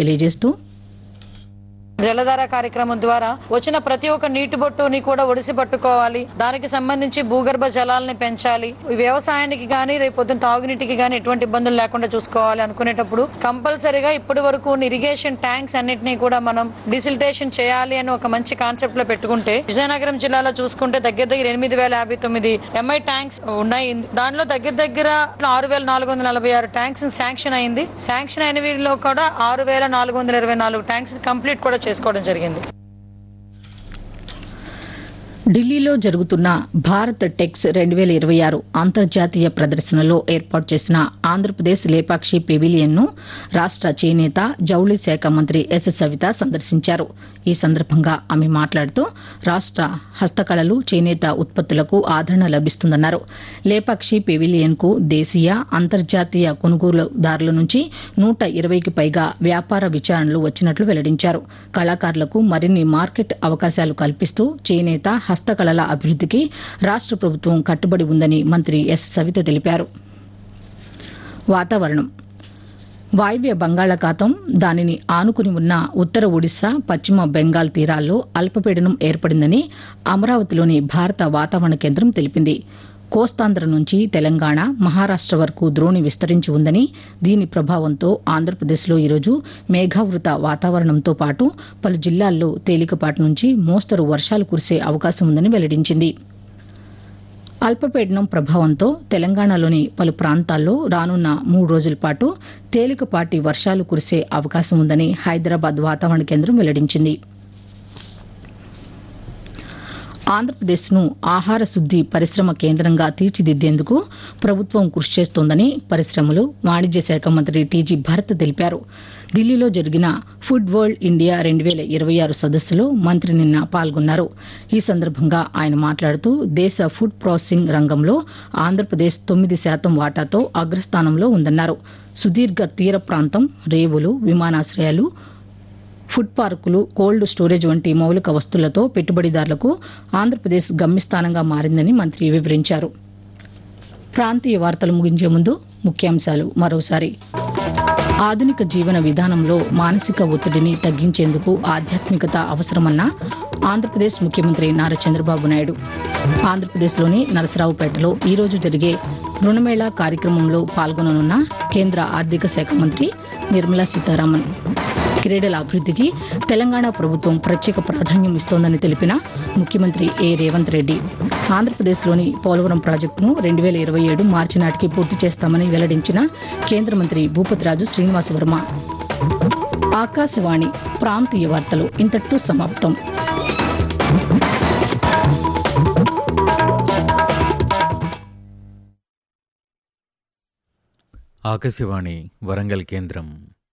తెలియజేస్తూ జలధార కార్యక్రమం ద్వారా వచ్చిన ప్రతి ఒక్క నీటి బొట్టుని కూడా ఒడిసి పట్టుకోవాలి దానికి సంబంధించి భూగర్భ జలాలని పెంచాలి ఈ వ్యవసాయానికి కానీ రేపు పొద్దున తాగునీటికి కానీ ఎటువంటి ఇబ్బందులు లేకుండా చూసుకోవాలి అనుకునేటప్పుడు కంపల్సరీగా ఇప్పటి వరకు ఇరిగేషన్ ట్యాంక్స్ అన్నిటినీ కూడా మనం డిసిల్టేషన్ చేయాలి అని ఒక మంచి కాన్సెప్ట్ లో పెట్టుకుంటే విజయనగరం జిల్లాలో చూసుకుంటే దగ్గర దగ్గర ఎనిమిది వేల యాభై తొమ్మిది ఎంఐ ట్యాంక్స్ ఉన్నాయి దానిలో దగ్గర దగ్గర ఆరు వేల నాలుగు వందల నలభై ఆరు ట్యాంక్స్ శాంక్షన్ అయింది శాంక్షన్ అయిన వీటిలో కూడా ఆరు వేల నాలుగు వందల ఇరవై నాలుగు ట్యాంక్స్ కంప్లీట్ కూడా చేసుకోవడం జరిగింది ఢిల్లీలో జరుగుతున్న భారత్ టెక్స్ రెండు వేల ఇరవై ఆరు అంతర్జాతీయ ప్రదర్శనలో ఏర్పాటు చేసిన ఆంధ్రప్రదేశ్ లేపాక్షి పెవిలియన్ ను రాష్ట చేనేత జౌళి శాఖ మంత్రి ఎస్ సవిత సందర్శించారు ఈ సందర్భంగా ఆమె మాట్లాడుతూ రాష్ట హస్తకళలు చేనేత ఉత్పత్తులకు ఆదరణ లభిస్తుందన్నారు లేపాక్షి పెవిలియన్ కు దేశీయ అంతర్జాతీయ కొనుగోలుదారుల నుంచి నూట ఇరవైకి పైగా వ్యాపార విచారణలు వచ్చినట్లు వెల్లడించారు కళాకారులకు మరిన్ని మార్కెట్ అవకాశాలు కల్పిస్తూ చేనేత హస్తకళల అభివృద్ధికి రాష్ట ప్రభుత్వం కట్టుబడి ఉందని మంత్రి ఎస్ సవిత తెలిపారు వాతావరణం వాయువ్య బంగాళాఖాతం దానిని ఆనుకుని ఉన్న ఉత్తర ఒడిశా పశ్చిమ బెంగాల్ తీరాల్లో అల్పపీడనం ఏర్పడిందని అమరావతిలోని భారత వాతావరణ కేంద్రం తెలిపింది కోస్తాంధ్ర నుంచి తెలంగాణ మహారాష్ట వరకు ద్రోణి విస్తరించి ఉందని దీని ప్రభావంతో ఆంధ్రప్రదేశ్లో ఈరోజు మేఘావృత వాతావరణంతో పాటు పలు జిల్లాల్లో తేలికపాటి నుంచి మోస్తరు వర్షాలు కురిసే అవకాశం ఉందని వెల్లడించింది అల్పపీడనం ప్రభావంతో తెలంగాణలోని పలు ప్రాంతాల్లో రానున్న మూడు రోజుల పాటు తేలికపాటి వర్షాలు కురిసే అవకాశం ఉందని హైదరాబాద్ వాతావరణ కేంద్రం వెల్లడించింది ఆంధ్రప్రదేశ్ను ఆహార శుద్ది పరిశ్రమ కేంద్రంగా తీర్చిదిద్దేందుకు ప్రభుత్వం కృషి చేస్తోందని పరిశ్రమలు వాణిజ్య శాఖ మంత్రి టీజీ భరత్ తెలిపారు ఢిల్లీలో జరిగిన ఫుడ్ వరల్డ్ ఇండియా రెండు వేల ఇరవై ఆరు సదస్సులో మంత్రి నిన్న పాల్గొన్నారు ఈ సందర్భంగా ఆయన మాట్లాడుతూ దేశ ఫుడ్ ప్రాసెసింగ్ రంగంలో ఆంధ్రప్రదేశ్ తొమ్మిది శాతం వాటాతో అగ్రస్థానంలో ఉందన్నారు సుదీర్ఘ తీర ప్రాంతం రేవులు విమానాశ్రయాలు ఫుడ్ పార్కులు కోల్డ్ స్టోరేజ్ వంటి మౌలిక వస్తువులతో పెట్టుబడిదారులకు ఆంధ్రప్రదేశ్ గమ్యస్థానంగా మారిందని మంత్రి వివరించారు ప్రాంతీయ వార్తలు ముగించే ముందు ముఖ్యాంశాలు మరోసారి ఆధునిక జీవన విధానంలో మానసిక ఒత్తిడిని తగ్గించేందుకు ఆధ్యాత్మికత అవసరమన్న ఆంధ్రప్రదేశ్ ముఖ్యమంత్రి నారా చంద్రబాబు నాయుడు ఆంధ్రప్రదేశ్లోని నరసరావుపేటలో ఈ రోజు జరిగే రుణమేళా కార్యక్రమంలో పాల్గొననున్న కేంద్ర ఆర్థిక శాఖ మంత్రి నిర్మలా సీతారామన్ క్రీడల అభివృద్ధికి తెలంగాణ ప్రభుత్వం ప్రత్యేక ప్రాధాన్యం ఇస్తోందని తెలిపిన ముఖ్యమంత్రి ఏ రేవంత్ రెడ్డి ఆంధ్రప్రదేశ్లోని పోలవరం ప్రాజెక్టును రెండు వేల ఇరవై ఏడు మార్చి నాటికి పూర్తి చేస్తామని వెల్లడించిన కేంద్ర మంత్రి భూపతిరాజు శ్రీనివాసవర్మ ఆకాశవాణి ప్రాంతీయ వార్తలు ఇంతటితో సమాప్తం ఆకాశవాణి వరంగల్ కేంద్రం